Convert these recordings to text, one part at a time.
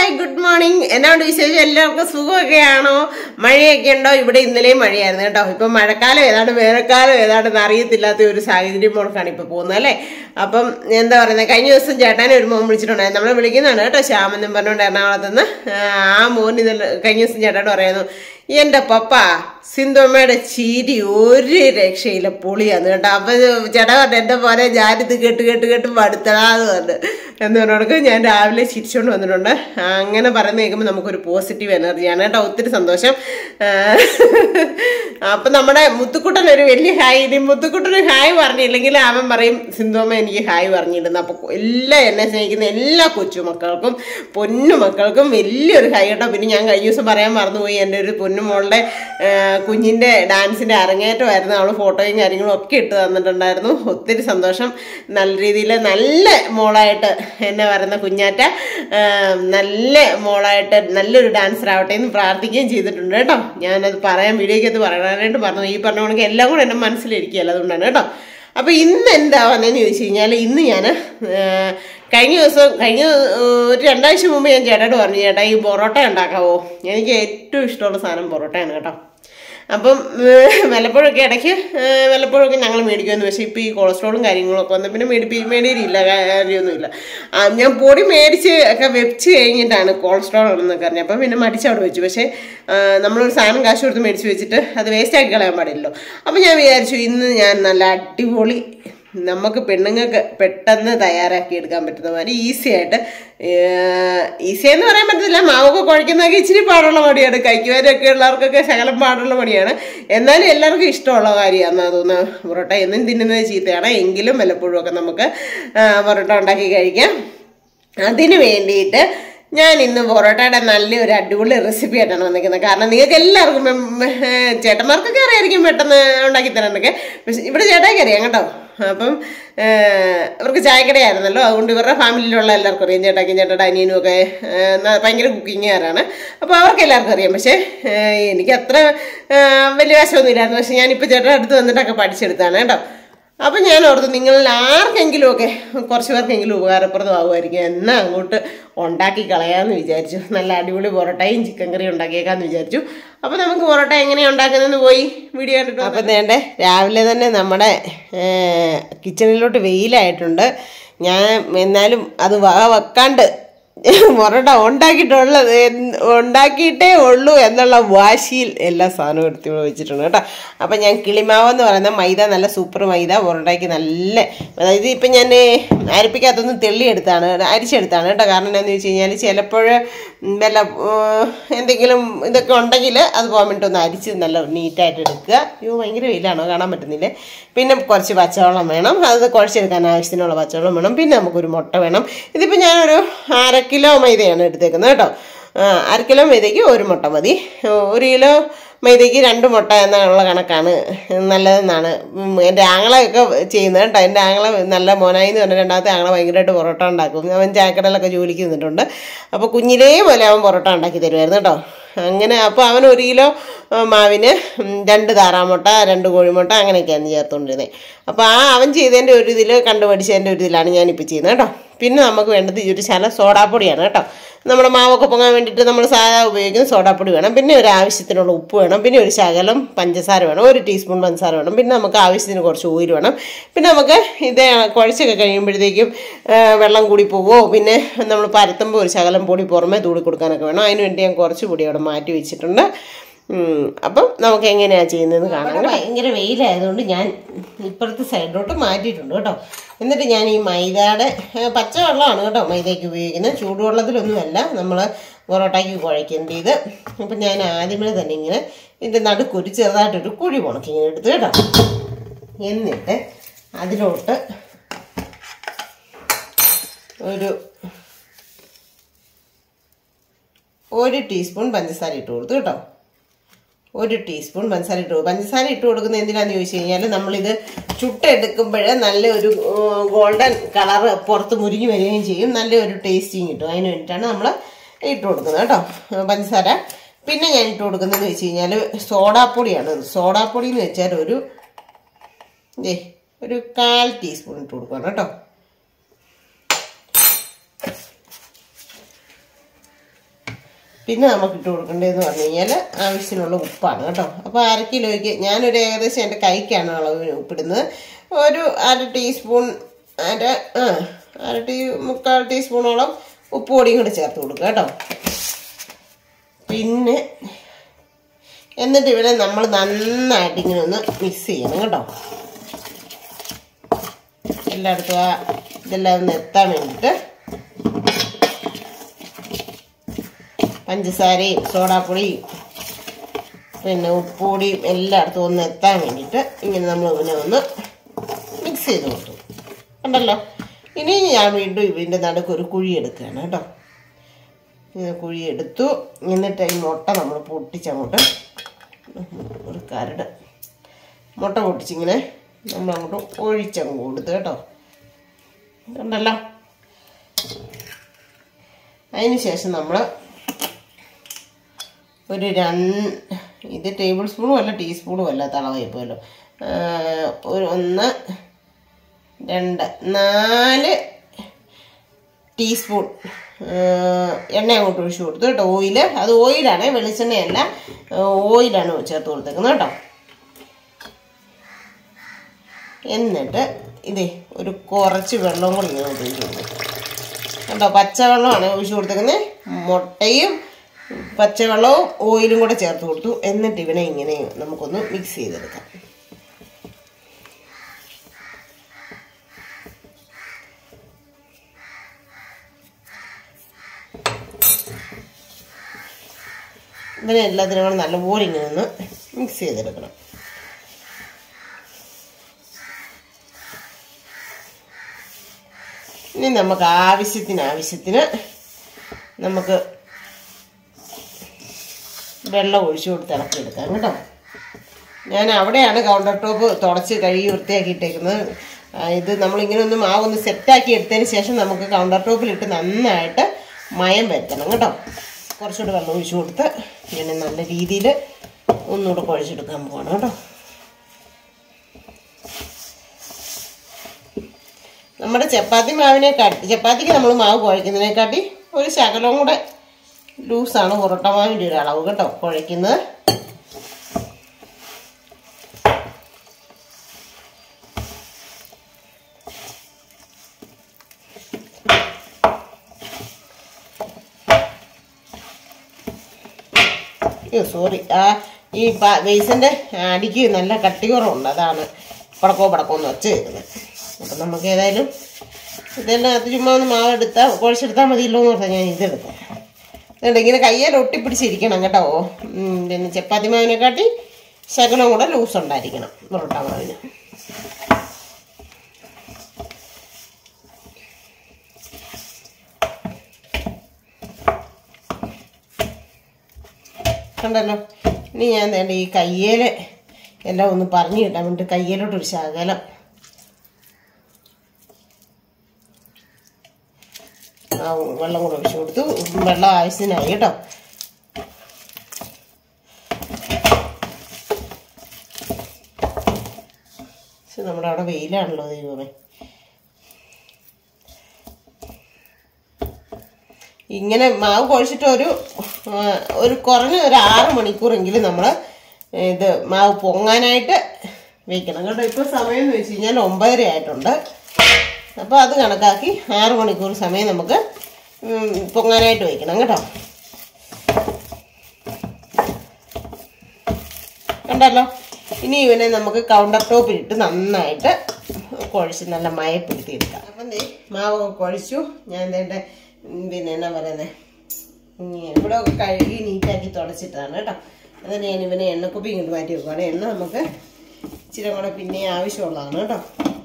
Hi good morning എന്നാണ്ട് വിശേഷം എല്ലാവർക്കും സുഖമൊക്കെയാണോ മഴയൊക്കെ ഉണ്ടോ ഇവിടെ ഇന്നലെയും മഴയായിരുന്നു കേട്ടോ ഇപ്പം മഴക്കാലം ഏതാണ്ട് വേനൽക്കാലം ഏതാണ്ടെന്ന് അറിയത്തില്ലാത്ത ഒരു സാഹചര്യം പോണക്കാണ് ഇപ്പൊ പോകുന്നത് അല്ലേ അപ്പം എന്താ പറയുന്നത് കഴിഞ്ഞ ദിവസം ചേട്ടാനെ ഒരു മോൻ വിളിച്ചിട്ടുണ്ടായിരുന്നു നമ്മളെ വിളിക്കുന്നതാണ് കേട്ടോ ശ്യാമെന്നും പറഞ്ഞുകൊണ്ട് എറണാകുളത്ത് നിന്ന് ആ മോൻ ഇതിൽ കഴിഞ്ഞ ദിവസം ചേട്ടായിട്ട് പറയുന്നു എന്റെ പപ്പ സിന്ധുമ്മയുടെ ചിരി ഒരു രക്ഷയില്ല പൊളിയാന്ന് കേട്ടോ അപ്പൊ ചേട്ടാ പറഞ്ഞു എന്റെ പോലെ ഞാനിത് കേട്ട് കേട്ട് കേട്ട് മടുത്തടാന്ന് പറഞ്ഞു എന്ന് പറഞ്ഞോടക്ക് ഞാൻ രാവിലെ ചിരിച്ചുകൊണ്ട് വന്നിട്ടുണ്ട് അങ്ങനെ പറയുന്ന കേൾക്കുമ്പോൾ നമുക്കൊരു പോസിറ്റീവ് എനർജിയാണ് കേട്ടോ ഒത്തിരി സന്തോഷം ആ, അപ്പൊ നമ്മുടെ മുത്തുക്കുട്ടൻ ഒരു വലിയ ഹായ് ഇനി മുത്തുക്കുട്ടന് ഹായ് പറഞ്ഞില്ലെങ്കിൽ അവൻ പറയും സിന്ധുമ്മ എനിക്ക് ഹായ് പറഞ്ഞിടുന്നു അപ്പൊ എല്ലാ എന്നെ സ്നേഹിക്കുന്ന എല്ലാ കൊച്ചുമക്കൾക്കും പൊന്നു മക്കൾക്കും വലിയൊരു ഹായ് കേട്ടോ പിന്നെ ഞാൻ കഴിഞ്ഞ ദിവസം പറയാൻ മറന്നുപോയി എൻ്റെ ഒരു പൊന്നുമോളുടെ ആ, കുഞ്ഞിന്റെ ഡാൻസിന്റെ അരങ്ങേറ്റമായിരുന്നു അവൾ ഫോട്ടോയും കാര്യങ്ങളും ഒക്കെ ഇട്ട് തന്നിട്ടുണ്ടായിരുന്നു ഒത്തിരി സന്തോഷം നല്ല രീതിയിൽ നല്ല മോളായിട്ട് എന്നെ പറയുന്ന കുഞ്ഞാറ്റ ആ, നല്ല മോളായിട്ട് നല്ലൊരു ഡാൻസർ ആവട്ടെ എന്ന് പ്രാർത്ഥിക്കുകയും ചെയ്തിട്ടുണ്ട് കേട്ടോ ഞാനത് പറയാൻ വീഡിയോയ്ക്കകത്ത് പറയാനായിട്ട് പറഞ്ഞു ഈ പറഞ്ഞ കണക്ക് എല്ലാം കൂടെ എൻ്റെ മനസ്സിലിരിക്കുകയല്ല അതുകൊണ്ടാണ് കേട്ടോ അപ്പൊ ഇന്ന് എന്താ വന്നതെന്ന് ചോദിച്ചു കഴിഞ്ഞാൽ ഇന്ന് ഞാൻ കഴിഞ്ഞ ദിവസം കഴിഞ്ഞ ആ, ഒരു രണ്ടാഴ്ച മുമ്പ് ഞാൻ ചേട്ടായിട്ട് പറഞ്ഞു ചേട്ടാ ഈ പൊറോട്ട ഉണ്ടാക്കാവോ എനിക്ക് ഏറ്റവും ഇഷ്ടമുള്ള സാധനം പൊറോട്ടയാണ് കേട്ടോ അപ്പം ഏഹ്, വല്ലപ്പോഴൊക്കെ ഇടയ്ക്ക് ഏഹ്, വല്ലപ്പോഴൊക്കെ ഞങ്ങൾ മേടിക്കുമായിരുന്നു പക്ഷേ ഇപ്പോൾ ഈ കൊളസ്ട്രോളും കാര്യങ്ങളൊക്കെ വന്ന് പിന്നെ മേടിപ്പി മേടിയില്ല കാര്യമൊന്നുമില്ല ആ, ഞാൻ പൊടി മേടിച്ച് ഒക്കെ വെച്ച് കഴിഞ്ഞിട്ടാണ് കൊളസ്ട്രോൾ എന്നൊക്കെ അറിഞ്ഞത് അപ്പം പിന്നെ മടിച്ച് അവിടെ വെച്ചു പക്ഷേ ആ, നമ്മളൊരു സാധനം കാശ് കൊടുത്ത് മേടിച്ച് വെച്ചിട്ട് അത് വേസ്റ്റ് ആക്കി കളയാൻ പാടില്ലല്ലോ അപ്പം ഞാൻ വിചാരിച്ചു ഇന്ന് ഞാൻ നല്ല അടിപൊളി നമുക്ക് പെണ്ണുങ്ങൾക്ക് പെട്ടെന്ന് തയ്യാറാക്കി എടുക്കാൻ പറ്റുന്ന മാതിരി ഈസി ആയിട്ട് ഈസി എന്ന് പറയാൻ പറ്റത്തില്ല മാവൊക്കെ കുഴക്കുന്നതൊക്കെ ഇച്ചിരി പാടുള്ള പണിയാണ് കഴിക്കുവാനൊക്കെ ഉള്ളവർക്കൊക്കെ ശകലം പാടുള്ള പണിയാണ് എന്നാലും എല്ലാവർക്കും ഇഷ്ടമുള്ള കാര്യമാണ് തോന്നുന്നത് പൊറോട്ട എന്നും തിന്നുന്നത് ചീത്തയാണ് എങ്കിലും വല്ലപ്പോഴും ഒക്കെ നമുക്ക് ആ, പൊറോട്ട ഉണ്ടാക്കി കഴിക്കാം അതിന് വേണ്ടിയിട്ട് ഞാൻ ഇന്ന് പൊറോട്ടയുടെ നല്ലൊരു അടിപൊളി റെസിപ്പി ആയിട്ടാണ് വന്നിരിക്കുന്നത് കാരണം നിങ്ങൾക്ക് എല്ലാവർക്കും ഉം, ഏർ, ചേട്ടന്മാർക്കൊക്കെ അറിയായിരിക്കും പെട്ടെന്ന് ഉണ്ടാക്കി തരാനൊക്കെ പക്ഷെ ഇവിടെ ചേട്ടായിക്ക് അറിയാം കേട്ടോ അപ്പം ഏർ, ഇവർക്ക് ചായക്കടയായിരുന്നല്ലോ അതുകൊണ്ട് ഇവരുടെ ഫാമിലിയിലുള്ള എല്ലാവർക്കും അറിയാം ചേട്ടാക്കും ചേട്ടയുടെ അനിയനും ഒക്കെ ഏർ, ന- ഭയങ്കര കുക്കിങ്ങുകാരാണ് അപ്പോൾ അവർക്ക് എല്ലാവർക്കും അറിയാം പക്ഷേ ഏർ, എനിക്ക് അത്ര ഏർ, വലിയ വശമൊന്നും ഇല്ലായിരുന്നു പക്ഷെ ഞാനിപ്പോൾ ചേട്ടൻ്റെ അടുത്ത് വന്നിട്ടൊക്കെ പഠിച്ചെടുത്താണ് കേട്ടോ അപ്പം ഞാൻ ഓർത്തു നിങ്ങളിൽ ആർക്കെങ്കിലും ഒക്കെ കുറച്ച് പേർക്കെങ്കിലും ഉപകാരപ്രദമാകുമായിരിക്കും എന്നാ അങ്ങോട്ട് ഉണ്ടാക്കി കളയാമെന്ന് വിചാരിച്ചു നല്ല അടിപൊളി പൊറോട്ടയും ചിക്കൻ കറിയും ഉണ്ടാക്കിയേക്കാന്ന് വിചാരിച്ചു അപ്പം നമുക്ക് പൊറോട്ട എങ്ങനെയാണ് ഉണ്ടാക്കുന്നതെന്ന് പോയി വീഡിയോ കണ്ടിട്ട് അപ്പം നേണ്ടേ രാവിലെ തന്നെ നമ്മുടെ കിച്ചണിലോട്ട് വെയിലായിട്ടുണ്ട് ഞാൻ എന്നാലും അത് വക വെക്കാണ്ട് പൊറോട്ട ഉണ്ടാക്കിയിട്ടുള്ളത് എന്ത് ഉണ്ടാക്കിയിട്ടേ ഉള്ളൂ എന്നുള്ള വാശിയിൽ എല്ലാ സാധനവും എടുത്ത് ഇവിടെ വെച്ചിട്ടുണ്ട് കേട്ടോ അപ്പം ഞാൻ കിളിമാവ് എന്ന് പറയുന്ന മൈദ നല്ല സൂപ്പർ മൈദ പൊറോട്ടയ്ക്ക് നല്ല അതായത് ഇപ്പം ഞാൻ അരിപ്പിക്കകത്തൊന്ന് തെള്ളിയെടുത്താണ് അരിച്ചെടുത്താണ് കേട്ടോ കാരണം എന്താണെന്ന് വെച്ച് കഴിഞ്ഞാൽ ചിലപ്പോൾ വല്ല ഏർ, എന്തെങ്കിലും ഇതൊക്കെ ഉണ്ടെങ്കിൽ അത് പോകാൻ വേണ്ടി ഒന്ന് അരിച്ച് നല്ല നീറ്റായിട്ട് എടുക്കുക അയ്യോ ഭയങ്കര വെയിലാണോ കാണാൻ പറ്റുന്നില്ലേ പിന്നെ കുറച്ച് പച്ചവെള്ളം വേണം അത് കുഴച്ചെടുക്കാൻ ആവശ്യത്തിനുള്ള പച്ചവെള്ളം വേണം പിന്നെ നമുക്കൊരു മുട്ട വേണം ഇതിപ്പോൾ ഞാനൊരു അര കിലോ മൈദയാണ് എടുത്തേക്കുന്നത് കേട്ടോ ആ, അര കിലോ മൈദയ്ക്ക് ഒരു മുട്ട മതി ഒരു കിലോ മൈദയ്ക്ക് രണ്ട് മുട്ട എന്നുള്ള കണക്കാണ് നല്ലതെന്നാണ് ഉം, എൻ്റെ ആങ്ങളെയൊക്കെ ചെയ്യുന്നത് കേട്ടോ എൻ്റെ ആങ്ങളെ നല്ല മോനായി എന്ന് പറഞ്ഞ രണ്ടാമത്തെ ആങ്ങളെ ഭയങ്കരമായിട്ട് പൊറോട്ട ഉണ്ടാക്കും അവൻ ചായക്കടയിലൊക്കെ ജോലിക്ക് നിന്നിട്ടുണ്ട് അപ്പോൾ കുഞ്ഞിലേ പോലെ അവൻ പൊറോട്ട ഉണ്ടാക്കി തരുമായിരുന്നു കേട്ടോ അങ്ങനെ അപ്പോൾ അവൻ ഒരു കിലോ ആ, മാവിന് ഉം, രണ്ട് താറാമുട്ട രണ്ട് കോഴിമുട്ട അങ്ങനെയൊക്കെയാണ് ചേർത്തുകൊണ്ടിരുന്നത് അപ്പോൾ ആ അവൻ ചെയ്തതിൻ്റെ ഒരു ഇതിൽ കണ്ടുപഠിച്ചതിൻ്റെ ഒരു ഇതിലാണ് ഞാനിപ്പോൾ ചെയ്യുന്നത് കേട്ടോ പിന്നെ നമുക്ക് വേണ്ടത് ഈ ഒരു ശല സോഡാപ്പൊടിയാണ് കേട്ടോ നമ്മുടെ മാവൊക്കെ പൊങ്ങാൻ വേണ്ടിയിട്ട് നമ്മൾ സാധാ ഉപയോഗിക്കുന്ന സോഡാപ്പൊടി വേണം പിന്നെ ഒരു ആവശ്യത്തിനുള്ള ഉപ്പ് വേണം പിന്നെ ഒരു ശകലം പഞ്ചസാര വേണം ഒരു ടീസ്പൂൺ പഞ്ചസാര വേണം പിന്നെ നമുക്ക് ആവശ്യത്തിന് കുറച്ച് ഓയിൽ വേണം പിന്നെ നമുക്ക് ഇത് കുഴച്ചൊക്കെ കഴിയുമ്പോഴത്തേക്കും ആ, വെള്ളം കൂടി പോവോ പിന്നെ നമ്മൾ പരത്തുമ്പോൾ ഒരു ശകലം പൊടി പുറമേ തൂടി കൊടുക്കാനൊക്കെ വേണം അതിന് വേണ്ടി ഞാൻ കുറച്ച് പൊടി അവിടെ മാറ്റി വെച്ചിട്ടുണ്ട് ഉം, അപ്പം നമുക്ക് എങ്ങനെയാണ് ചെയ്യുന്നതെന്ന് കാണാം ഭയങ്കര വെയിലായതുകൊണ്ട് ഞാൻ ഇപ്പുറത്തെ സൈഡിലോട്ട് മാറ്റിയിട്ടുണ്ട് കേട്ടോ എന്നിട്ട് ഞാൻ ഈ മൈദയുടെ ഏ, പച്ചവെള്ളമാണ് കേട്ടോ മൈദയ്ക്ക് ഉപയോഗിക്കുന്നത് ചൂടുവെള്ളത്തിലൊന്നുമല്ല നമ്മൾ പൊറോട്ടയ്ക്ക് കുഴക്കേണ്ടത് അപ്പം ഞാൻ ആദ്യമേ തന്നെ ഇങ്ങനെ ഇതിൻ്റെ നടുക്കൊരു ചെറുതായിട്ടൊരു കുഴി ഉണക്കി ഇങ്ങനെ എടുത്ത് കേട്ടോ എന്നിട്ട് അതിലോട്ട് ഒരു ഒരു ടീസ്പൂൺ പഞ്ചസാര ഇട്ട് കൊടുത്തു കേട്ടോ ഒരു ടീസ്പൂൺ പഞ്ചസാര ഇട്ട് കൊടുക്കും പഞ്ചസാര ഇട്ട് കൊടുക്കുന്നത് എന്തിനാന്ന് ചോദിച്ചു കഴിഞ്ഞാൽ നമ്മളിത് ചുട്ടെടുക്കുമ്പോൾ നല്ല ഒരു ഗോൾഡൻ കളറ് പുറത്ത് മുരിഞ്ഞു വരികയും ചെയ്യും നല്ല ഒരു ടേസ്റ്റിങ് കിട്ടും അതിന് വേണ്ടിയിട്ടാണ് നമ്മൾ ഇട്ട് കൊടുക്കുന്നത് കേട്ടോ പഞ്ചസാര പിന്നെ ഞാൻ ഇട്ട് കൊടുക്കുന്നതെന്ന് വെച്ച് കഴിഞ്ഞാൽ സോഡാപ്പൊടിയാണ് സോഡാപ്പൊടി എന്ന് വെച്ചാൽ ഒരു ദേ ഒരു കാൽ ടീസ്പൂൺ ഇട്ട് കൊടുക്കണം കേട്ടോ പിന്നെ നമുക്ക് ഇട്ട് കൊടുക്കേണ്ടതെന്ന് പറഞ്ഞു കഴിഞ്ഞാൽ ആവശ്യത്തിനുള്ള ഉപ്പാണ് കേട്ടോ അപ്പോൾ അര കിലോയ്ക്ക് ഞാനൊരു ഏകദേശം എൻ്റെ കൈക്കാണ് അളവിന് ഉപ്പിടുന്നത് ഒരു അര ടീസ്പൂൺ അര ആ അര ടീ മുക്കാൽ ടീസ്പൂണോളം ഉപ്പ് പൊടിയും കൂടെ ചേർത്ത് കൊടുക്കുക കേട്ടോ പിന്നെ എന്നിട്ട് ഇവിടെ നമ്മൾ നന്നായിട്ട് ഇങ്ങനെ ഒന്ന് മിക്സ് ചെയ്യണം കേട്ടോ എല്ലായിടത്തും ആ ഇതെല്ലാം ഒന്ന് എത്താൻ വേണ്ടിയിട്ട് പഞ്ചസാരയും സോഡാപ്പൊടിയും പിന്നെ ഉപ്പുപൊടിയും എല്ലായിടത്തും ഒന്ന് എത്താൻ വേണ്ടിയിട്ട് ഇങ്ങനെ നമ്മൾ ഇതിനെ ഒന്ന് മിക്സ് ചെയ്ത് കൊടുത്തു കണ്ടല്ലോ ഇനി ഞാൻ വീണ്ടും ഇതിൻ്റെ നടുക്ക് ഒരു കുഴി എടുക്കുകയാണ് കേട്ടോ ഇങ്ങനെ കുഴി എടുത്തു എന്നിട്ട് ഈ മുട്ട നമ്മൾ പൊട്ടിച്ചങ്ങോട്ട് ഒരു കരട് മുട്ട പൊട്ടിച്ചിങ്ങനെ നമ്മളങ്ങോട്ട് ഒഴിച്ചങ്ങ് കൊടുത്തു കേട്ടോ കണ്ടല്ലോ അതിന് ശേഷം നമ്മൾ ഒരു രണ്ട് ഇത് ടേബിൾ സ്പൂണും അല്ല ടീസ്പൂണും അല്ല തളവയപ്പോലോ ഒരു ഒന്ന് രണ്ട് നാല് ടീസ്പൂൺ എണ്ണ അങ്ങോട്ട് ഒഴിച്ചു കൊടുത്തു കേട്ടോ ഓയിൽ അത് ഓയിലാണ് വെളിച്ചെണ്ണയല്ല ഓയിലാണ് ചേർത്ത് കൊടുത്തേക്കുന്നത് കേട്ടോ എന്നിട്ട് ഇതേ ഒരു കുറച്ച് വെള്ളം കൂടി ഇങ്ങനെ ഒഴിച്ചു കൊടുക്കും കണ്ടോ പച്ചവെള്ളമാണ് ഒഴിച്ചു കൊടുത്തേക്കുന്നത് മുട്ടയും പച്ചവെള്ളവും ഓയിലും കൂടെ ചേർത്ത് കൊടുത്തു എന്നിട്ട് ഇവനെ ഇങ്ങനെ നമുക്കൊന്ന് മിക്സ് ചെയ്തെടുക്കാം ഇതിനെ എല്ലാത്തിനും കൂടെ നല്ലപോലെ ഇങ്ങനെ ഒന്ന് മിക്സ് ചെയ്തെടുക്കണം ഇനി നമുക്ക് ആവശ്യത്തിന് ആവശ്യത്തിന് നമുക്ക് വെള്ളം ഒഴിച്ചു കൊടുത്ത് ഇളക്കിയെടുക്കാം കേട്ടോ ഞാൻ അവിടെയാണ് കൗണ്ടർ ടോപ്പ് തുടച്ച് കഴുകി വൃത്തിയാക്കിയിട്ടേക്കുന്നത് ആ, ഇത് നമ്മളിങ്ങനെ ഒന്ന് മാവൊന്ന് സെറ്റാക്കി എടുത്തതിന് ശേഷം നമുക്ക് കൗണ്ടർ ടോപ്പിലിട്ട് നന്നായിട്ട് മയം വരുത്തണം കേട്ടോ കുറച്ചുകൂടെ വെള്ളം ഒഴിച്ചു കൊടുത്ത് ഇങ്ങനെ നല്ല രീതിയിൽ ഒന്നുകൂടെ കുഴച്ചെടുക്കാൻ പോകണം കേട്ടോ നമ്മുടെ ചപ്പാത്തി മാവിനെക്കാട്ടി ചപ്പാത്തിക്ക് നമ്മൾ മാവ് കുഴക്കുന്നതിനെക്കാട്ടി ഒരു ശകലവും കൂടെ ലൂസാണ് പൊറോട്ട മാവിൻ്റെ ഒരു അളവ് കേട്ടോ കുഴയ്ക്കുന്നത് അയ്യോ സോറി ആ ഈ ബേസിൻ്റെ അടിക്ക് നല്ല കട്ടി കുറവുണ്ട് അതാണ് പടക്കോ പടക്കോ എന്ന് വെച്ച് കേൾക്കുന്നത് അപ്പം നമുക്ക് ഏതായാലും ഇതെല്ലാം അത് ചുമ്മാ ഒന്ന് മാവ് എടുത്താൽ കുഴച്ചെടുത്താൽ മതിയല്ലോ എന്ന് പറഞ്ഞാൽ ഞാൻ ഇതെടുക്കാം അതുകൊണ്ട് ഇങ്ങനെ കയ്യിൽ ഒട്ടിപ്പിടിച്ചിരിക്കണം കേട്ടോ ഉം, പിന്നെ ചപ്പാത്തി മാവിനെക്കാട്ടി ശകലം കൂടെ ലൂസ് ഉണ്ടായിരിക്കണം പൊറോട്ട മാവിന് കണ്ടല്ലോ ഇനി ഞാൻ വേണ്ട ഈ കയ്യേൽ എല്ലാം ഒന്ന് പറഞ്ഞു കിട്ടാൻ വേണ്ടി കയ്യിലോട്ടൊരു ശകലം ആ വെള്ളം കൂടെ ഒഴിച്ചു കൊടുത്തു വെള്ളം ആവശ്യത്തിനായി കേട്ടോ പക്ഷെ നമ്മുടെ അവിടെ വെയിലാണല്ലോ ദൈവമേ ഇങ്ങനെ മാവ് കുഴച്ചിട്ട് ഒരു ആ, ഒരു കുറഞ്ഞ ഒരു ആറ് മണിക്കൂറെങ്കിലും നമ്മൾ ഇത് മാവ് പൊങ്ങാനായിട്ട് വെക്കണം കേട്ടോ ഇപ്പോൾ സമയം എന്ന് വെച്ച് കഴിഞ്ഞാൽ ഒമ്പതര ആയിട്ടുണ്ട് അപ്പോൾ അത് കണക്കാക്കി ആറ് മണിക്കൂർ സമയം നമുക്ക് ഉം, പൊങ്ങാനായിട്ട് വയ്ക്കണം കേട്ടോ കണ്ടല്ലോ ഇനി ഇവനെ നമുക്ക് കൗണ്ടർ ടോപ്പിലിട്ട് നന്നായിട്ട് കുഴച്ച് നല്ല മയപ്പെടുത്തിയെടുക്കാം അപ്പം ദേ മാവ് കുഴച്ചു ഞാൻ എൻ്റെ പിന്നെ എന്നാ പറയുന്നത് ഇവിടെ ഒക്കെ കഴുകി നീറ്റാക്കി തുടച്ചിട്ടാണ് കേട്ടോ അതിന് ഞാൻ ഇവനെ എണ്ണക്കുപ്പി ഇങ്ങോട്ട് മാറ്റി വെക്കുവാണ് എണ്ണ നമുക്ക് ഇച്ചിരി കൂടെ പിന്നെ ആവശ്യമുള്ളതാണ് കേട്ടോ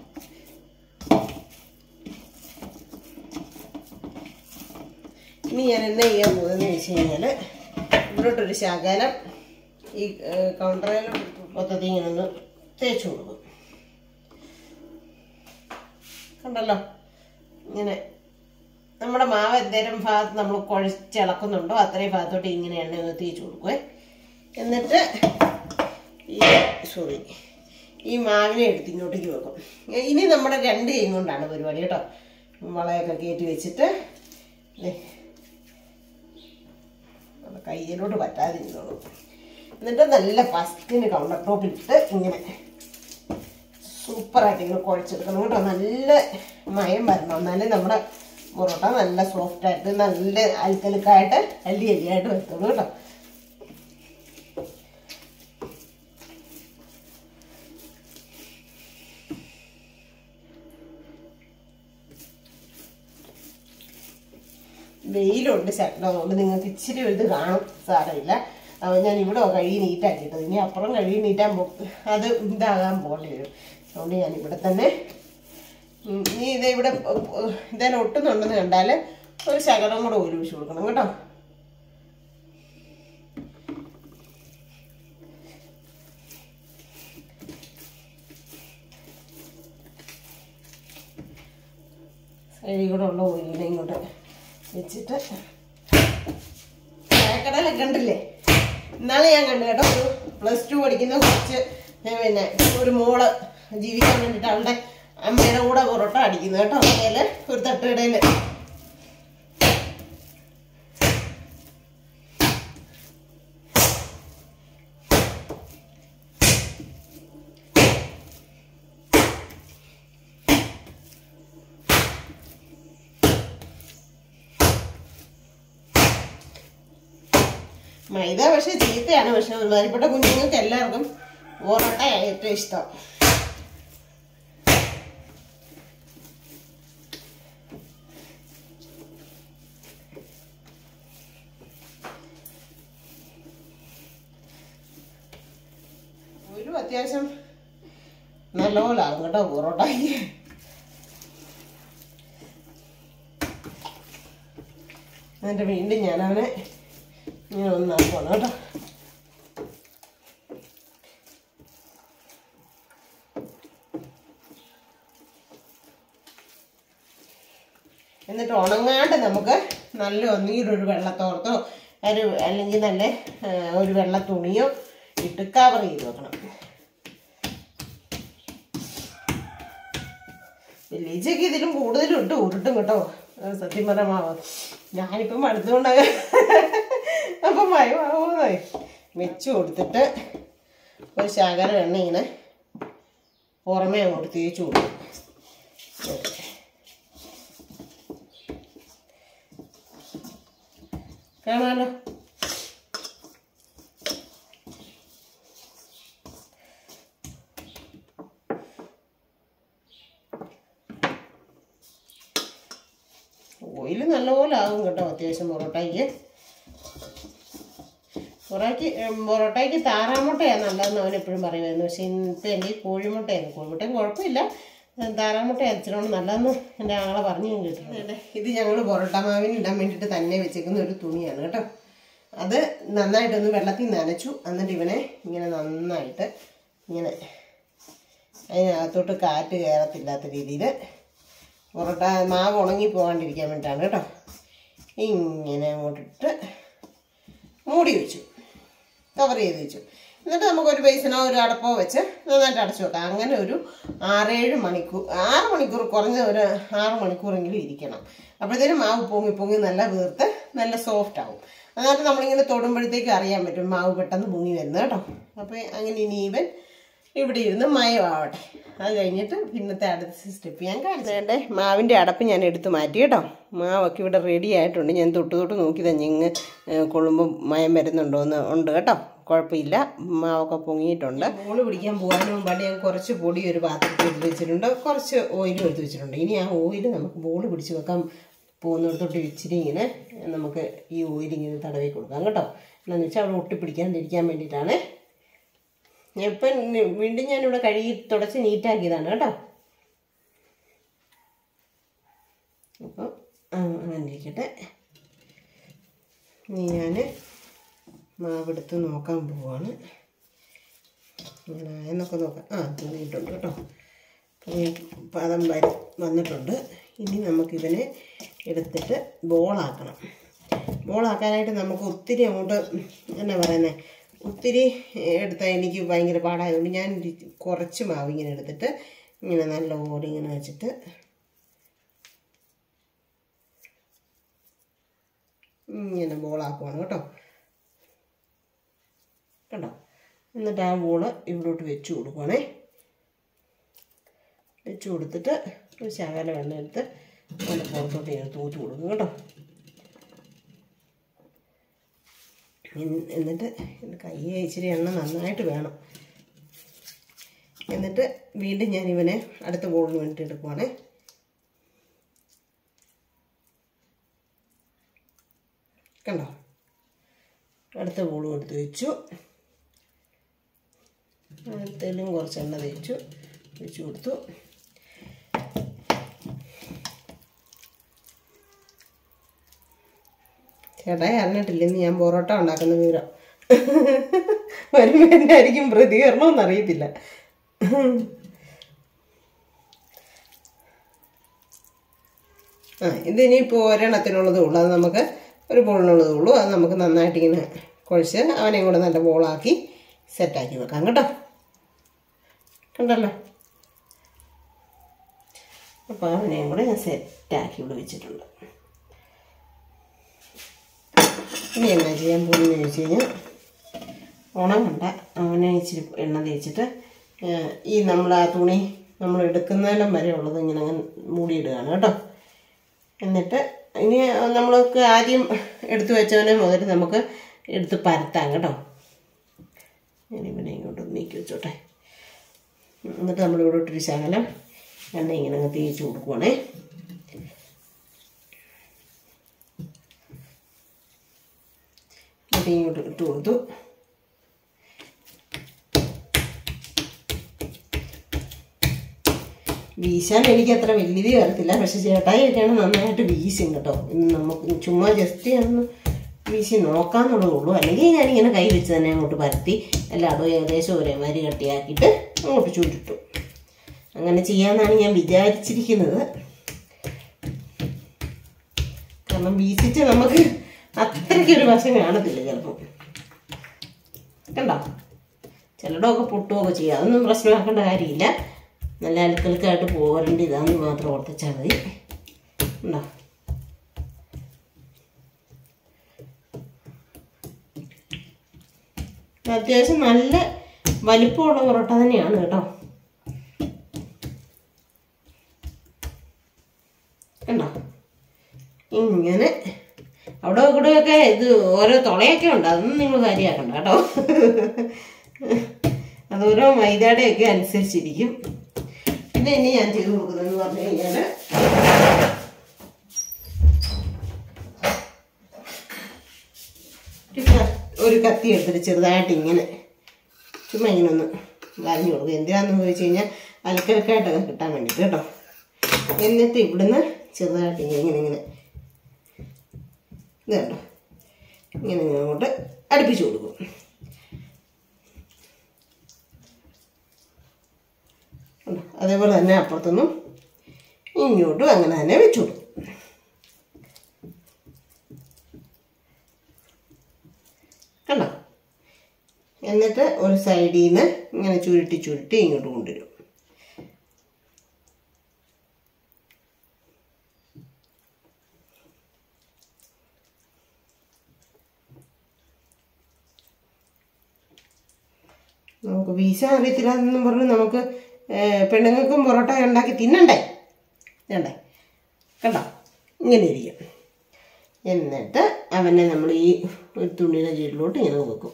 ഇനി ഞാൻ എന്നാ ചെയ്യാൻ പോകുന്നതെന്ന് വെച്ച് കഴിഞ്ഞാൽ ഇവിടോട്ടൊരു ശകലം ഈ കൗണ്ടറിൽ മൊത്തത്തിൽ ഇങ്ങനെ ഒന്ന് തേച്ച് കൊടുക്കും കണ്ടല്ലോ ഇങ്ങനെ നമ്മുടെ മാവ് എന്തേലും ഭാഗത്ത് നമ്മൾ കുഴച്ചിളക്കുന്നുണ്ടോ അത്രയും ഭാഗത്തോട്ട് ഇങ്ങനെ എണ്ണ ഒന്ന് തേച്ച് കൊടുക്കുവേ എന്നിട്ട് ഈ സോറി ഈ മാവിനെ എടുത്ത് ഇങ്ങോട്ടേക്ക് വെക്കും ഇനി നമ്മുടെ രണ്ട് കൈ കൊണ്ടാണ് പരിപാടി കേട്ടോ വളയൊക്കെ കയറ്റി വെച്ചിട്ട് ദേ കയ്യിലോട്ട് പറ്റാതിരുന്നോളൂ എന്നിട്ട് നല്ല ഫസ്റ്റിന് കൗണ്ടർ ടോപ്പിലിട്ട് ഇങ്ങനെ സൂപ്പറായിട്ട് ഇങ്ങനെ കുഴച്ചെടുക്കണം കേട്ടോ നല്ല മയം വരണം എന്നാലേ നമ്മുടെ പൊറോട്ട നല്ല സോഫ്റ്റ് ആയിട്ട് നല്ല അൽക്കലുക്കായിട്ട് അല്ലി അല്ലിയായിട്ട് വരത്തുള്ളൂ കേട്ടോ വെയിലുണ്ട് ശകലം അതുകൊണ്ട് നിങ്ങൾക്ക് ഇച്ചിരി ഒരു ഇത് കാണും സാരമില്ല അപ്പോൾ ഞാൻ ഇവിടെ കഴുകി നീറ്റാക്കിയിട്ടത് ഇനി അപ്പുറം കഴുകി നീറ്റാൻ പോ അത് ഇതാകാൻ പോകേണ്ടി വരും അതുകൊണ്ട് ഞാൻ ഇവിടെ തന്നെ ഉം, ഇനി ഇത് ഇവിടെ ഇതേനെ ഒട്ടുന്നുണ്ടെന്ന് കണ്ടാൽ ഒരു ശകലം കൂടെ ഒരു വിഷു കൊടുക്കണം കേട്ടോ സൈഡിൽ കൂടെ ഉള്ള ഓയിലിനെ ഇങ്ങോട്ട് വെച്ചിട്ട് ചായക്കടയിലൊക്കെ കണ്ടില്ലേ ഇന്നാളെ ഞാൻ കണ്ടു കേട്ടോ ഒരു പ്ലസ് ടു പഠിക്കുന്ന കുറച്ച് ഞാൻ പിന്നെ ഒരു മോള് ജീവിക്കാൻ വേണ്ടിയിട്ട് അവളുടെ അമ്മയുടെ കൂടെ പൊറോട്ട അടിക്കുന്നു കേട്ടോ കടയില് ഒരു തട്ടുകടയില് മൈദ പക്ഷെ ചീത്തയാണ് പക്ഷെ ഒരുമാതിരിപ്പെട്ട കുഞ്ഞുങ്ങൾക്ക് എല്ലാവർക്കും പൊറോട്ട ഏറ്റവും ഇഷ്ടം ഒരു അത്യാവശ്യം നല്ലപോലെ ആകും കേട്ടോ പൊറോട്ടയ്ക്ക് എന്നിട്ട് വീണ്ടും ഞാൻ അവനെ ഇങ്ങനെ ഒന്നാക്കണം കേട്ടോ എന്നിട്ട് ഉണങ്ങാണ്ട് നമുക്ക് നല്ല ഒന്നുകിൽ ഒരു വെള്ളത്തോർത്തോ ഒരു അല്ലെങ്കിൽ നല്ല ആ, ഒരു വെള്ള തുണിയോ ഇട്ട് കവർ ചെയ്ത് വെക്കണം വലിയച്ചൊക്കെ ഇതിലും കൂടുതലും ഇട്ട് ഉരുട്ടും കേട്ടോ അത് സത്യം പറഞ്ഞ മാവ് ഞാനിപ്പം മടുത്തുകൊണ്ട് അപ്പം മയമാവുന്നേ വെച്ച് കൊടുത്തിട്ട് ഒരു ശകലം എണ്ണ ഇങ്ങനെ പുറമേ അങ്ങോട്ട് തേച്ച് കൊടുക്കും കാണാമല്ലോ ഓയിൽ നല്ലപോലെ ആകും കേട്ടോ അത്യാവശ്യം പൊറോട്ടയ്ക്ക് പൊറോട്ടയ്ക്ക് ഉം, പൊറോട്ടയ്ക്ക് താറാമുട്ടയാണ് നല്ലതെന്ന് അവൻ എപ്പോഴും പറയുമായിരുന്നു പക്ഷെ ഇപ്പം എൻ്റെ ഈ കോഴിമുട്ടയായിരുന്നു കോഴിമുട്ടയും കുഴപ്പമില്ല ഉം, താറാമുട്ട അരച്ചിനോട് നല്ലതെന്ന് എൻ്റെ ആങ്ങളെ പറഞ്ഞു ഞാൻ കേട്ടിട്ടുണ്ട് ഇത് ഞങ്ങൾ പൊറോട്ട മാവിന് ഇടാൻ വേണ്ടിയിട്ട് തന്നെ വെച്ചേക്കുന്ന ഒരു തുണിയാണ് കേട്ടോ അത് നന്നായിട്ടൊന്ന് വെള്ളത്തിൽ നനച്ചു എന്നിട്ട് ഇവനെ ഇങ്ങനെ നന്നായിട്ട് ഇങ്ങനെ അതിനകത്തോട്ട് കാറ്റ് കയറത്തില്ലാത്ത രീതിയിൽ പൊറോട്ട മാവ് ഉണങ്ങി പോകാണ്ടിരിക്കാൻ വേണ്ടിയിട്ടാണ് കേട്ടോ ഇങ്ങനെ അങ്ങോട്ടിട്ട് മൂടി വെച്ചു കവർ ചെയ്ത് വെച്ചു എന്നിട്ട് നമുക്കൊരു ബേസിനോ ഒരു അടപ്പോ വെച്ച് നന്നായിട്ട് അടച്ചു വെക്കാം അങ്ങനെ ഒരു ആറേഴ് മണിക്കൂർ ആറ് മണിക്കൂർ കുറഞ്ഞ ഒരു ആറ് മണിക്കൂറെങ്കിലും ഇരിക്കണം അപ്പോഴത്തേനും മാവ് പൊങ്ങി പൊങ്ങി നല്ല വീർത്ത് നല്ല സോഫ്റ്റ് ആവും എന്നിട്ട് നമ്മളിങ്ങനെ തൊടുമ്പോഴത്തേക്ക് അറിയാൻ പറ്റും മാവ് പെട്ടെന്ന് പൊങ്ങി വരുന്നത് കേട്ടോ അപ്പോൾ അങ്ങനെ ഇനി ഇവൻ ഇവിടെ ഇരുന്ന് മയമാവട്ടെ അത് കഴിഞ്ഞിട്ട് പിന്നത്തെ അടുത്ത സ്റ്റെപ്പ് ഞാൻ കാണിച്ചേണ്ടേ മാവിൻ്റെ അടപ്പ് ഞാൻ എടുത്ത് മാറ്റി കേട്ടോ മാവൊക്കെ ഇവിടെ റെഡി ആയിട്ടുണ്ട് ഞാൻ തൊട്ട് തൊട്ട് നോക്കി തഞ്ഞിങ്ങ് കൊള്ളുമ്പോൾ മയം വരുന്നുണ്ടോ എന്ന് ഉണ്ട് കേട്ടോ കുഴപ്പമില്ല മാവൊക്കെ പൊങ്ങിയിട്ടുണ്ട് ബോള് പിടിക്കാൻ പോകാനും മുമ്പാട് ഞാൻ കുറച്ച് പൊടി ഒരു പാത്രത്തിൽ എടുത്ത് വെച്ചിട്ടുണ്ട് കുറച്ച് ഓയിലും എടുത്ത് വെച്ചിട്ടുണ്ട് ഇനി ആ ഓയിൽ നമുക്ക് ബോള് പിടിച്ച് വെക്കാൻ പോകുന്നിടത്തോട്ട് ഇച്ചിരി ഇങ്ങനെ നമുക്ക് ഈ ഓയിൽ ഇങ്ങനെ തടവി കൊടുക്കാം കേട്ടോ എന്താണെന്ന് വെച്ചാൽ അവിടെ ഒട്ടിപ്പിടിക്കാണ്ടിരിക്കാൻ വേണ്ടിയിട്ടാണ് ഇപ്പം വീണ്ടും ഞാനിവിടെ കഴുകി തുടച്ച് നീറ്റാക്കിയതാണ് കേട്ടോ അപ്പോൾ അങ്ങനെ ഇരിക്കട്ടെ ഇനി ഞാൻ മാവെടുത്ത് നോക്കാൻ പോവാണ് ഇങ്ങനെ എന്നൊക്കെ നോക്കാം ആ തോന്നിയിട്ടുണ്ട് കേട്ടോ പൊങ്ങി പദം വരി വന്നിട്ടുണ്ട് ഇനി നമുക്കിതിനെ എടുത്തിട്ട് ബോളാക്കണം ബോളാക്കാനായിട്ട് നമുക്ക് ഒത്തിരി അങ്ങോട്ട് എന്നാ പറയുന്നത് ഒത്തിരി എടുത്താൽ എനിക്ക് ഭയങ്കര പാടായതുകൊണ്ട് ഞാൻ ഒരു കുറച്ച് മാവ് ഇങ്ങനെ എടുത്തിട്ട് ഇങ്ങനെ നല്ല ഓടി ഇങ്ങനെ വെച്ചിട്ട് ഇങ്ങനെ ബോളാക്കുവാണ് കേട്ടോ കണ്ടോ എന്നിട്ട് ആ ബോള് ഇവിടോട്ട് വെച്ച് കൊടുക്കുവാണേ വെച്ച് കൊടുത്തിട്ട് ഒരു ശകലം എണ്ണ എടുത്ത് ഒന്ന് പുറത്തോട്ട് ഇങ്ങനെ തൂത്ത് കൊടുക്കും കേട്ടോ എൻ- എന്നിട്ട് എൻ്റെ കയ്യെ ഇച്ചിരി എണ്ണ നന്നായിട്ട് വേണം എന്നിട്ട് വീണ്ടും ഞാൻ ഇവനെ അടുത്ത ബോളിന് വേണ്ടിയിട്ട് എടുക്കുവാണേ കണ്ടോ അടുത്ത ബോളും എടുത്ത് വെച്ചു അടുത്തതിലും കുറച്ച് എണ്ണ തേച്ചു ഒഴിച്ചു കൊടുത്തു ചേട്ടായി അറിഞ്ഞിട്ടില്ലെന്ന് ഞാൻ പൊറോട്ട ഉണ്ടാക്കുന്ന വിവരം വരുമ്പോൾ എന്നായിരിക്കും പ്രതികരണം എന്നറിയത്തില്ല ആ ഇതിനിപ്പോൾ ഒരെണ്ണത്തിനുള്ളതേ ഉള്ളൂ അത് നമുക്ക് ഒരു ബോളിനുള്ളതേ ഉള്ളൂ അത് നമുക്ക് നന്നായിട്ട് ഇങ്ങനെ കുഴച്ച് അവനെയും കൂടെ നല്ല ബോളാക്കി സെറ്റാക്കി വെക്കാം കേട്ടോ കണ്ടല്ലോ അപ്പോൾ അവനെയും കൂടെ ഞാൻ സെറ്റാക്കി ഇവിടെ വെച്ചിട്ടുണ്ട് ഇനി എന്നാ ചെയ്യാൻ പോകുന്നത് ചോദിച്ചു കഴിഞ്ഞാൽ ഉണങ്ങണ്ട അവനെ ഇച്ചിരി എണ്ണ തേച്ചിട്ട് ഏഹ്, ഈ നമ്മൾ ആ തുണി നമ്മൾ എടുക്കുന്നതിലും വരെ ഉള്ളത് ഇങ്ങനെ അങ്ങ് മൂടിയിടുകയാണ് കേട്ടോ എന്നിട്ട് ഇനി നമ്മൾക്ക് ആദ്യം എടുത്തു വെച്ചവനെ മുതൽ നമുക്ക് എടുത്ത് പരത്താം കേട്ടോ ഞാൻ ഇവനെ ഇങ്ങോട്ട് നീക്കി വെച്ചോട്ടെ എന്നിട്ട് നമ്മളിവിടെ ഇട്ടൊരു ശകലം എണ്ണ ഇങ്ങനെ അങ്ങ് തേച്ച് കൊടുക്കുവാണേ എന്നിട്ട് ഇങ്ങോട്ട് ഇട്ട് കൊടുത്തു വീശാൻ എനിക്ക് അത്ര വലിയത് വരത്തില്ല പക്ഷെ ചേട്ടായിയൊക്കെയാണ് നന്നായിട്ട് വീശും കേട്ടോ ഇന്ന് നമുക്ക് ചുമ്മാ ജസ്റ്റ് ഒന്ന് വീശി നോക്കാന്നുള്ളതേ ഉള്ളൂ അല്ലെങ്കിൽ ഞാനിങ്ങനെ കൈ വെച്ച് തന്നെ അങ്ങോട്ട് പരത്തി എല്ലായിടും ഏകദേശം ഒരേ മാതിരി കട്ടിയാക്കിയിട്ട് അങ്ങോട്ട് ചുരുട്ടു അങ്ങനെ ചെയ്യാമെന്നാണ് ഞാൻ വിചാരിച്ചിരിക്കുന്നത് കാരണം വീശിച്ച് നമുക്ക് അത്രയ്ക്കൊരു വശം കാണത്തില്ല ചിലപ്പോൾ കണ്ടോ ചിലടമൊക്കെ പൊട്ടുകയൊക്കെ ചെയ്യാം അതൊന്നും പ്രശ്നമാക്കേണ്ട കാര്യമില്ല നല്ല അൽക്കൽക്കായിട്ട് പോരേണ്ട ഇതാന്ന് മാത്രം ഓർത്തിച്ചാൽ മതി ഉണ്ടോ ഇത് അത്യാവശ്യം നല്ല വലിപ്പമുള്ള പൊറോട്ട തന്നെയാണ് കേട്ടോ കണ്ടോ ഇങ്ങനെ അവിടെ ഇവിടെയൊക്കെ ഇത് ഓരോ തുളയൊക്കെ ഉണ്ട് അതൊന്നും നിങ്ങൾ കാര്യമാക്കണ്ട കേട്ടോ അത് ഓരോ മൈദയുടെയൊക്കെ അനുസരിച്ചിരിക്കും പിന്നെ ഇനി ഞാൻ ചെയ്ത് കൊടുക്കുന്നതെന്ന് പറഞ്ഞു കഴിഞ്ഞാൽ ഒരു ക- ഒരു കത്തി എടുത്തിട്ട് ചെറുതായിട്ട് ഇങ്ങനെ ചുമ്മാ ഇങ്ങനെ ഒന്ന് വരഞ്ഞു കൊടുക്കും എന്തിനാന്ന് ചോദിച്ചു കഴിഞ്ഞാൽ അലക്കലക്കായിട്ടൊക്കെ കിട്ടാൻ വേണ്ടിയിട്ട് കേട്ടോ എന്നിട്ട് ഇവിടുന്ന് ചെറുതായിട്ട് ഇങ്ങനെ ഇങ്ങനെ ഇങ്ങനെ ഇത് കണ്ടോ ഇങ്ങനെ ഇങ്ങനെ അങ്ങോട്ട് അടുപ്പിച്ച് കൊടുക്കും കണ്ടോ? അതേപോലെ തന്നെ അപ്പുറത്തുനിന്നും ഇങ്ങോട്ടും അങ്ങനെ തന്നെ വെച്ചു കൊടുക്കും കണ്ടോ എന്നിട്ട് ഒരു സൈഡിൽ നിന്ന് ഇങ്ങനെ ചുരുട്ടി ചുരുട്ടി ഇങ്ങോട്ട് കൊണ്ടുവരും നമുക്ക് വീശ അറിയത്തില്ല എന്നും പറഞ്ഞ് നമുക്ക് ഏഹ്, പെണ്ണുങ്ങൾക്കും പൊറോട്ട ഉണ്ടാക്കി തിന്നണ്ടേ വേണ്ടേ കണ്ടോ ഇങ്ങനെ ഇരിക്കും എന്നിട്ട് അവനെ നമ്മൾ ഈ ഒരു തുണിയുടെ കീഴിലോട്ട് ഇങ്ങനെ വെക്കും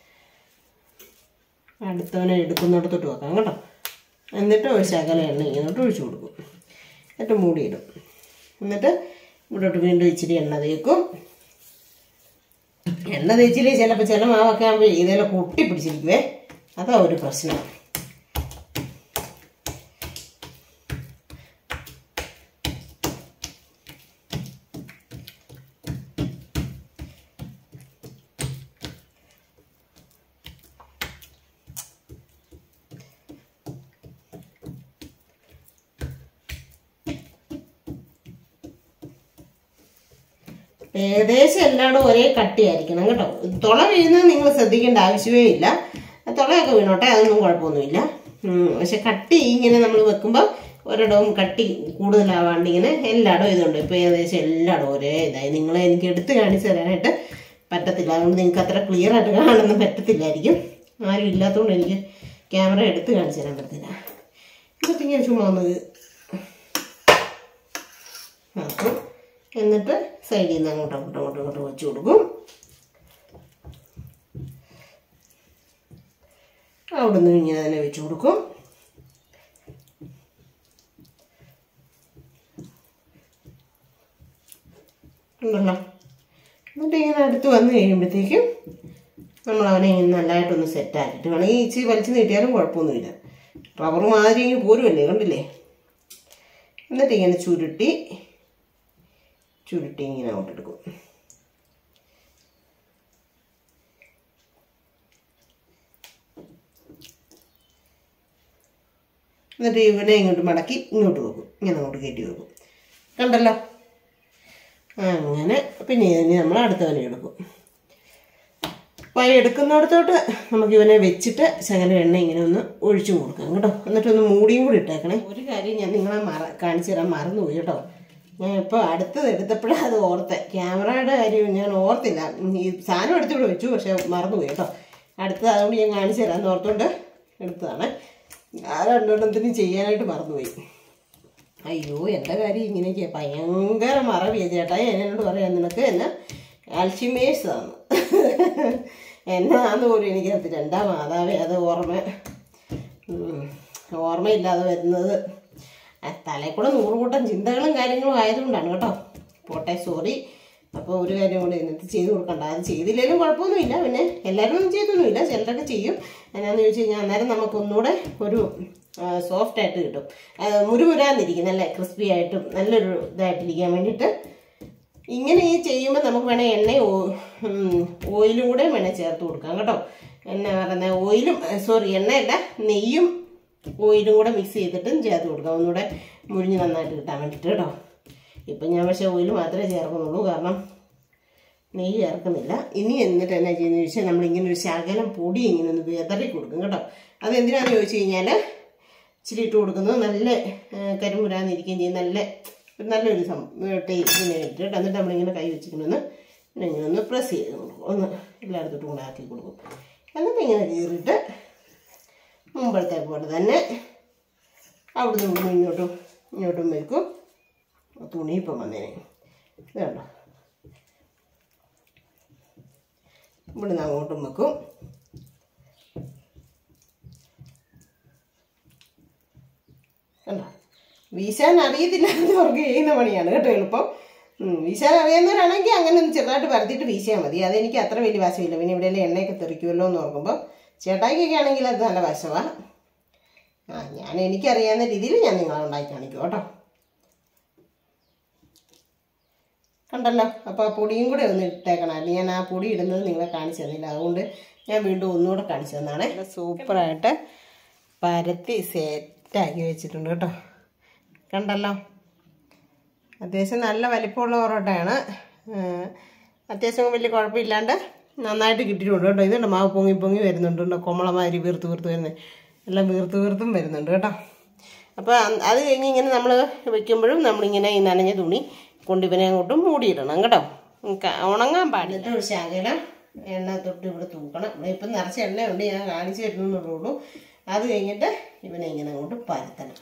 അടുത്തവനെ എടുക്കുന്നിടത്തോട്ട് വെക്കാം കേട്ടോ എന്നിട്ട് ഒരു ശകല എണ്ണ ഇങ്ങോട്ട് ഒഴിച്ചു കൊടുക്കും എന്നിട്ട് മൂടിയിടും എന്നിട്ട് ഇവിടോട്ട് വീണ്ടും ഇച്ചിരി എണ്ണ തേക്കും എണ്ണ തേച്ചില്ലേ ചിലപ്പോൾ ചില മാവൊക്കെ ആകുമ്പോൾ ഇതെല്ലാം കൊട്ടി പിടിച്ചിരിക്കുവേ അതാ ഒരു പ്രശ്നം ഏകദേശം എല്ലായിടും ഒരേ കട്ടിയായിരിക്കണം കേട്ടോ തുള വീഴുന്നത് നിങ്ങൾ ശ്രദ്ധിക്കേണ്ട ആവശ്യമേ ഇല്ല ആ തുളയൊക്കെ വീണോട്ടെ അതൊന്നും കുഴപ്പമൊന്നുമില്ല ഉം, പക്ഷെ കട്ടി ഇങ്ങനെ നമ്മൾ വെക്കുമ്പോൾ ഒരിടവും കട്ടി കൂടുതലാവാണ്ട് ഇങ്ങനെ എല്ലായിടും ഇതുണ്ട് ഇപ്പോൾ ഏകദേശം എല്ലായിടും ഒരേ ഇതായി നിങ്ങളെ എനിക്ക് എടുത്ത് കാണിച്ചു തരാനായിട്ട് പറ്റത്തില്ല അതുകൊണ്ട് നിങ്ങൾക്ക് അത്ര ക്ലിയർ ആയിട്ട് കാണാനൊന്നും പറ്റത്തില്ലായിരിക്കും ആരും ഇല്ലാത്തതുകൊണ്ട് എനിക്ക് ക്യാമറ എടുത്ത് കാണിച്ചു തരാൻ പറ്റത്തില്ല ഇതൊക്കെ ഞാൻ ചുമ്മാ ഒന്ന് ആക്കും എന്നിട്ട് സൈഡിൽ നിന്ന് അങ്ങോട്ടും അങ്ങോട്ടും അങ്ങോട്ടും ഇങ്ങോട്ടും വെച്ച് കൊടുക്കും അവിടെ നിന്ന് ഇങ്ങനെ തന്നെ വെച്ച് കൊടുക്കും ഉണ്ടല്ലോ എന്നിട്ട് ഇങ്ങനെ അടുത്ത് വന്നു കഴിയുമ്പോഴത്തേക്കും നമ്മൾ അവനെ ഇങ്ങനെ നല്ലതായിട്ടൊന്ന് സെറ്റാക്കിയിട്ട് വേണമെങ്കിൽ ഇച്ചിരി വലിച്ചു നീട്ടിയാലും കുഴപ്പമൊന്നുമില്ല റബ്ബർ മാതിരി ഇങ്ങനെ പോരുമല്ലേ കണ്ടില്ലേ എന്നിട്ട് ഇങ്ങനെ ചുരുട്ടി ചുരുട്ടി ഇങ്ങനെ അങ്ങോട്ട് എടുക്കും എന്നിട്ട് ഇവനെ ഇങ്ങോട്ട് മടക്കി ഇങ്ങോട്ട് വെക്കും ഇങ്ങനെ അങ്ങോട്ട് കയറ്റി വെക്കും കണ്ടല്ലോ അങ്ങനെ പിന്നെ ഇതിന് നമ്മൾ അടുത്തവനെ എടുക്കും അപ്പോൾ എടുക്കുന്നിടത്തോട്ട് നമുക്ക് ഇവനെ വെച്ചിട്ട് ശകലം എണ്ണ ഇങ്ങനെ ഒന്ന് ഒഴിച്ചു കൊടുക്കാം കേട്ടോ എന്നിട്ടൊന്ന് മൂടിയും കൂടി ഇട്ടേക്കണേ ഒരു കാര്യം ഞാൻ നിങ്ങളെ മറ കാണിച്ചു തരാൻ മറന്നുപോയി കേട്ടോ ഞാൻ ഇപ്പോൾ അടുത്തത് എടുത്തപ്പോഴാണ് അത് ഓർത്തെ ക്യാമറയുടെ കാര്യം ഞാൻ ഓർത്തില്ല ഈ സാധനം എടുത്തിവിടെ വെച്ചു പക്ഷെ മറന്നുപോയി കേട്ടോ അടുത്തത് അതുകൊണ്ട് ഞാൻ കാണിച്ചു തരാമെന്ന് ഓർത്തുകൊണ്ട് എടുത്തതാണ് ആ രണ്ടെണ്ണത്തിന് ചെയ്യാനായിട്ട് മറന്നുപോയി അയ്യോ എൻ്റെ കാര്യം ഇങ്ങനെയൊക്കെയാ ഭയങ്കര മറവിയാ ചേട്ടാ എന്നോട് പറയാം നിനക്ക് എന്നെ ആൽഷിമേഴ്സ് ആണ് എന്നാന്ന് പോലും എനിക്കറിയത്തില്ല എൻ്റെ മാതാവേ അത് ഓർമ്മ ഉം, ഓർമ്മയില്ലാതെ വരുന്നത് ആ, തലയിൽ കൂടെ നൂറുകൂട്ടം ചിന്തകളും കാര്യങ്ങളും ആയതുകൊണ്ടാണ് കേട്ടോ പോട്ടെ സോറി അപ്പോൾ ഒരു കാര്യം കൂടെ ഇന്നത്തെ ചെയ്ത് കൊടുക്കണ്ട അത് ചെയ്തില്ലെങ്കിലും കുഴപ്പമൊന്നുമില്ല പിന്നെ എല്ലാവരും ഒന്നും ചെയ്തൊന്നുമില്ല ചിലരൊക്കെ ചെയ്യും എന്നാന്ന് ചോദിച്ചു കഴിഞ്ഞാൽ അന്നേരം നമുക്കൊന്നുകൂടെ ഒരു സോഫ്റ്റ് ആയിട്ട് കിട്ടും ആ, മുരുമുരാന്നിരിക്കും നല്ല ക്രിസ്പി ആയിട്ടും നല്ലൊരു ഇതായിട്ടിരിക്കാൻ വേണ്ടിയിട്ട് ഇങ്ങനെ ഈ ചെയ്യുമ്പോൾ നമുക്ക് വേണേൽ എണ്ണയും ഓ- ഉം, ഓയിലും കൂടെ വേണേൽ ചേർത്ത് കൊടുക്കാം കേട്ടോ എന്നാ പറയുന്നത് ഓയിലും സോറി എണ്ണയല്ല നെയ്യും ഓയിലും കൂടെ മിക്സ് ചെയ്തിട്ടും ചേർത്ത് കൊടുക്കാം ഒന്നുകൂടെ മുരിഞ്ഞ് നന്നായിട്ട് കിട്ടാൻ വേണ്ടിയിട്ട് കേട്ടോ ഇപ്പം ഞാൻ പക്ഷേ ഓയിൽ മാത്രമേ ചേർക്കുന്നുള്ളൂ കാരണം നെയ്യ് ചേർക്കുന്നില്ല ഇനി എന്നിട്ട് എന്നാ ചെയ്യുന്നത് ചോദിച്ചാൽ നമ്മളിങ്ങനെ ഒരു ശകലം പൊടി ഇങ്ങനെ ഒന്ന് വിതറി കൊടുക്കും കേട്ടോ അത് എന്തിനാണെന്ന് ചോദിച്ചു കഴിഞ്ഞാൽ ഇച്ചിരി ഇട്ട് കൊടുക്കുന്നത് നല്ല കരിമുരാന്നിരിക്കുകയും ചെയ്യും നല്ല ഒരു നല്ലൊരു സം ടേസ്റ്റിന് വേണ്ടിയിട്ട് കേട്ടോ എന്നിട്ട് നമ്മളിങ്ങനെ കൈ വെച്ചിരിക്കണമെന്ന് ഇങ്ങനെ ഒന്ന് പ്രസ് ചെയ്ത് കൊടുക്കും ഒന്ന് എല്ലായിടത്തോട്ടും കൂടെ ആക്കി കൊടുക്കും എന്നിട്ട് ഇങ്ങനെ കീറിയിട്ട് മുമ്പത്തെ പോലെ തന്നെ അവിടുന്ന് ഇവിടുന്ന് ഇങ്ങോട്ടും ഇങ്ങോട്ടും വെക്കും തുണി ഇപ്പം വന്നേനെ ഇത് കണ്ടോ ഇവിടുന്ന് അങ്ങോട്ടും വെക്കും കണ്ടോ വീശാൻ അറിയത്തില്ല എന്നവർക്ക് ചെയ്യുന്ന പണിയാണ് കേട്ടോ എളുപ്പം ഉം, വീശാൻ അറിയാവുന്നവരാണെങ്കിൽ അങ്ങനെ ഒന്ന് ചെറുതായിട്ട് പരത്തിയിട്ട് വീശിയാൽ മതി അതെനിക്ക് അത്ര വലിയ വശമില്ല പിന്നെ ഇവിടെ എണ്ണയൊക്കെ തെറിക്കുമല്ലോ എന്ന് ഓർക്കുമ്പോൾ ചേട്ടായിക്കൊക്കെ ആണെങ്കിൽ അത് നല്ല വശമാണ് ആ ഞാൻ എനിക്കറിയാവുന്ന രീതിയിൽ ഞാൻ നിങ്ങളെ ഉണ്ടാക്കി കാണിക്കും കേട്ടോ കണ്ടല്ലോ അപ്പോൾ ആ പൊടിയും കൂടെ ഒന്ന് ഇട്ടേക്കണം അല്ലെങ്കിൽ ഞാൻ ആ പൊടി ഇടുന്നത് നിങ്ങളെ കാണിച്ചു തന്നില്ല അതുകൊണ്ട് ഞാൻ വീണ്ടും ഒന്നുകൂടെ കാണിച്ചു തന്നാണ് സൂപ്പറായിട്ട് പരത്തി സെറ്റാക്കി വെച്ചിട്ടുണ്ട് കേട്ടോ കണ്ടല്ലോ അത്യാവശ്യം നല്ല വലിപ്പമുള്ള പൊറോട്ടയാണ് ഏഹ് അത്യാവശ്യം വലിയ കുഴപ്പമില്ലാണ്ട് നന്നായിട്ട് കിട്ടിയിട്ടുണ്ട് കേട്ടോ ഇതുണ്ട് മാവ് പൊങ്ങി പൊങ്ങി വരുന്നുണ്ട് കേട്ടോ കൊമളമാതിരി വീർത്ത് വീർത്ത് വരുന്നത് എല്ലാം വീർത്ത് വീർത്തും വരുന്നുണ്ട് കേട്ടോ അപ്പോൾ അ- അത് കഴിഞ്ഞ് ഇങ്ങനെ നമ്മൾ വെക്കുമ്പോഴും നമ്മളിങ്ങനെ ഈ നനഞ്ഞ തുണി കൊണ്ട് ഇവനെ അങ്ങോട്ട് മൂടിയിടണം കേട്ടോ ഉം, ക- ഉണങ്ങാൻ പാടില്ല ഒരു ശകലം എണ്ണ തൊട്ട് ഇവിടെ തൂക്കണം ഇവിടെ ഇപ്പം നിറച്ച എണ്ണയുണ്ട് ഞാൻ കാണിച്ചു തരുന്നുള്ളൂ അത് കഴിഞ്ഞിട്ട് ഇവനെ ഇങ്ങനെ അങ്ങോട്ട് പരത്തണം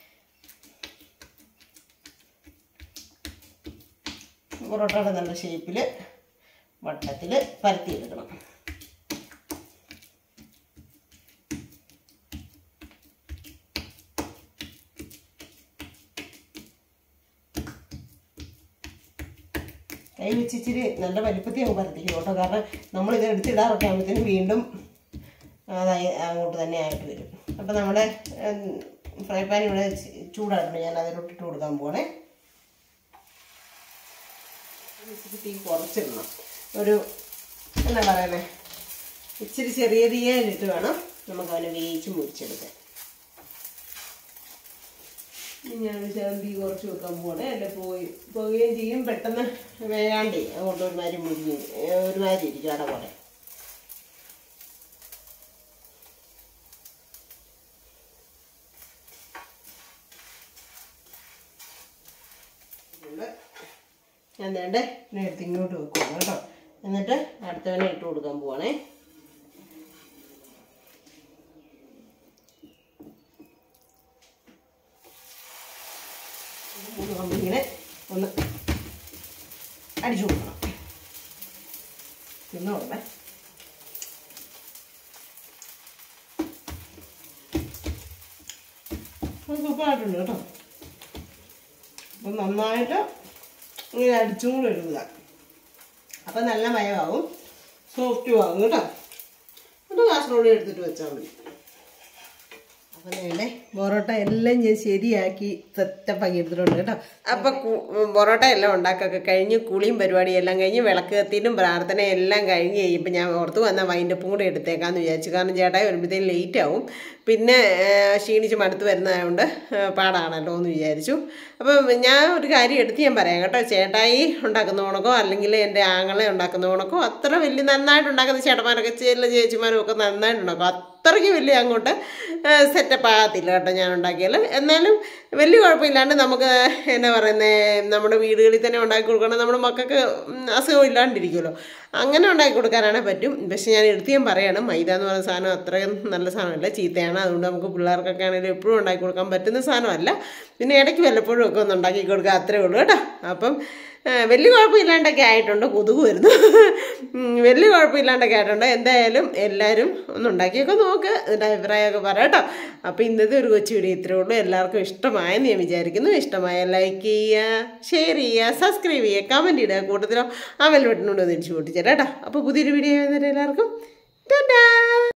പൊറോട്ടയുടെ നല്ല ഷേപ്പിൽ വട്ടത്തിൽ പരത്തിയെടുക്കണം കൈ വെച്ച് ഇച്ചിരി നല്ല വലിപ്പത്തിൽ അങ്ങ് പരത്തിക്കും കേട്ടോ കാരണം നമ്മളിത് എടുത്തിടാറൊക്കെ ആകുമ്പോഴത്തേനും വീണ്ടും അതായി അങ്ങോട്ട് തന്നെ ആയിട്ട് വരും അപ്പം നമ്മുടെ ഫ്രൈ പാൻ ഇവിടെ ചി- ചൂടായിട്ടുണ്ട് ഞാൻ അതിലോട്ട് ഇട്ട് കൊടുക്കാൻ പോണേ ഇച്ചിരി തീ കുറച്ചിടണം ഒരു എന്നാ പറയുന്നത് ഇച്ചിരി ചെറിയ തീയലിട്ട് വേണം നമുക്ക് അവനെ വേവിച്ച് മുറിച്ചെടുക്കാൻ ഇനി ഞാൻ ശകലം തീ കുറച്ച് വെക്കാൻ പോണേ അല്ലെ പോയി പോവുകയും ചെയ്യും പെട്ടെന്ന് വേകാണ്ടേ അങ്ങോട്ട് ഒരുമാതിരി മുരിഞ്ഞ് ഒരുമാതിരി ഇരിക്കും അട പോലെ ഉണ്ട്. ഞാൻ വേണ്ടേ എടുത്ത് ഇങ്ങോട്ട് വെക്കും കേട്ടോ എന്നിട്ട് അടുത്തവനെ ഇട്ട് കൊടുക്കാൻ പോവാണേ മൂന്ന് കമ്പി ഇങ്ങനെ ഒന്ന് അടിച്ചു കൊടുക്കണം പിന്നെ കൊടുക്കണേ സൂപ്പറായിട്ടുണ്ട് കേട്ടോ അപ്പം നന്നായിട്ട് ഇങ്ങനെ അടിച്ചും കൂടെ ഇടുക അപ്പം നല്ല മയമാവും സോഫ്റ്റും ആകും കേട്ടോ എന്നിട്ട് കാസർഗോഡ് എടുത്തിട്ട് വെച്ചാൽ മതി അപ്പം നേരെ പൊറോട്ട എല്ലാം ഞാൻ ശരിയാക്കി സെറ്റപ്പാക്കി എടുത്തിട്ടുണ്ട് കേട്ടോ അപ്പം പൊറോട്ട എല്ലാം ഉണ്ടാക്കൊക്കെ കഴിഞ്ഞ് കുളിയും പരിപാടിയും എല്ലാം കഴിഞ്ഞ് വിളക്ക് കത്തിയിട്ടും പ്രാർത്ഥന എല്ലാം കഴിഞ്ഞ് കഴിയുമ്പോൾ ഞാൻ ഓർത്ത് വന്നാൽ വൈൻഡപ്പും കൂടെ എടുത്തേക്കാന്ന് വിചാരിച്ചു കാരണം ചേട്ടായി വരുമ്പോഴത്തേക്കും ലേറ്റ് ആവും പിന്നെ ആ, ക്ഷീണിച്ച് മടുത്ത് വരുന്നതുകൊണ്ട് ആ, പാടാണല്ലോ എന്ന് വിചാരിച്ചു അപ്പം ഞാൻ ഒരു കാര്യം എടുത്ത് ഞാൻ പറയാം കേട്ടോ ചേട്ടായി ഉണ്ടാക്കുന്ന ഉണക്കോ അല്ലെങ്കിൽ എൻ്റെ ആങ്ങളെ ഉണ്ടാക്കുന്ന ഉണക്കോ അത്ര വലിയ നന്നായിട്ട് ഉണ്ടാക്കുന്ന ചേട്ടന്മാരൊക്കെ ചില ചേച്ചിമാരും ഒക്കെ നന്നായിട്ട് ഉണ്ടാക്കും അത്രയ്ക്ക് വലിയ അങ്ങോട്ട് സെറ്റപ്പ് ആകത്തില്ല കേട്ടോ ഞാൻ ഉണ്ടാക്കിയാൽ എന്നാലും വലിയ കുഴപ്പമില്ലാണ്ട് നമുക്ക് എന്നാ പറയുന്നത് നമ്മുടെ വീടുകളിൽ തന്നെ ഉണ്ടാക്കി കൊടുക്കണം നമ്മുടെ മക്കൾക്ക് ഉം, അസുഖം ഇല്ലാണ്ടിരിക്കുമല്ലോ അങ്ങനെ ഉണ്ടാക്കി കൊടുക്കാനാണ് പറ്റും പക്ഷെ ഞാൻ എടുത്ത് ഞാൻ പറയണം മൈദ എന്ന് പറയുന്ന സാധനം അത്രയും നല്ല സാധനമല്ല ചീത്തയാണ് അതുകൊണ്ട് നമുക്ക് പിള്ളേർക്കൊക്കെ ആണെങ്കിലും എപ്പോഴും ഉണ്ടാക്കി കൊടുക്കാൻ പറ്റുന്ന സാധനമല്ല പിന്നെ ഇടയ്ക്ക് വല്ലപ്പോഴും ഒക്കെ ഒന്ന് ഉണ്ടാക്കി കൊടുക്കുക അത്രേ ഉള്ളൂ കേട്ടോ അപ്പം ആ, വലിയ കുഴപ്പമില്ലാണ്ടൊക്കെ ആയിട്ടുണ്ട് കൊതുക് വരുന്നു ഉം, വലിയ കുഴപ്പമില്ലാണ്ടൊക്കെ ആയിട്ടുണ്ട് എന്തായാലും എല്ലാവരും ഒന്ന് ഉണ്ടാക്കിയൊക്കെ നോക്ക് എന്നിട്ട് അഭിപ്രായമൊക്കെ പറയാം കേട്ടോ അപ്പോൾ ഇന്നത്തെ ഒരു കൊച്ചു വീഡിയോ ഇത്രേ ഉള്ളൂ എല്ലാവർക്കും ഇഷ്ടമായെന്ന് ഞാൻ വിചാരിക്കുന്നു ഇഷ്ടമായ ലൈക്ക് ചെയ്യുക ഷെയർ ചെയ്യുക സബ്സ്ക്രൈബ് ചെയ്യുക കമൻറ്റ് ഇടുക കൂട്ടത്തിലോ ആ വെൽ ബട്ടനോട് തിരിച്ചു പൊട്ടിച്ചേരാം കേട്ടോ അപ്പോൾ പുതിയൊരു വീഡിയോ എല്ലാവർക്കും ടാറ്റാ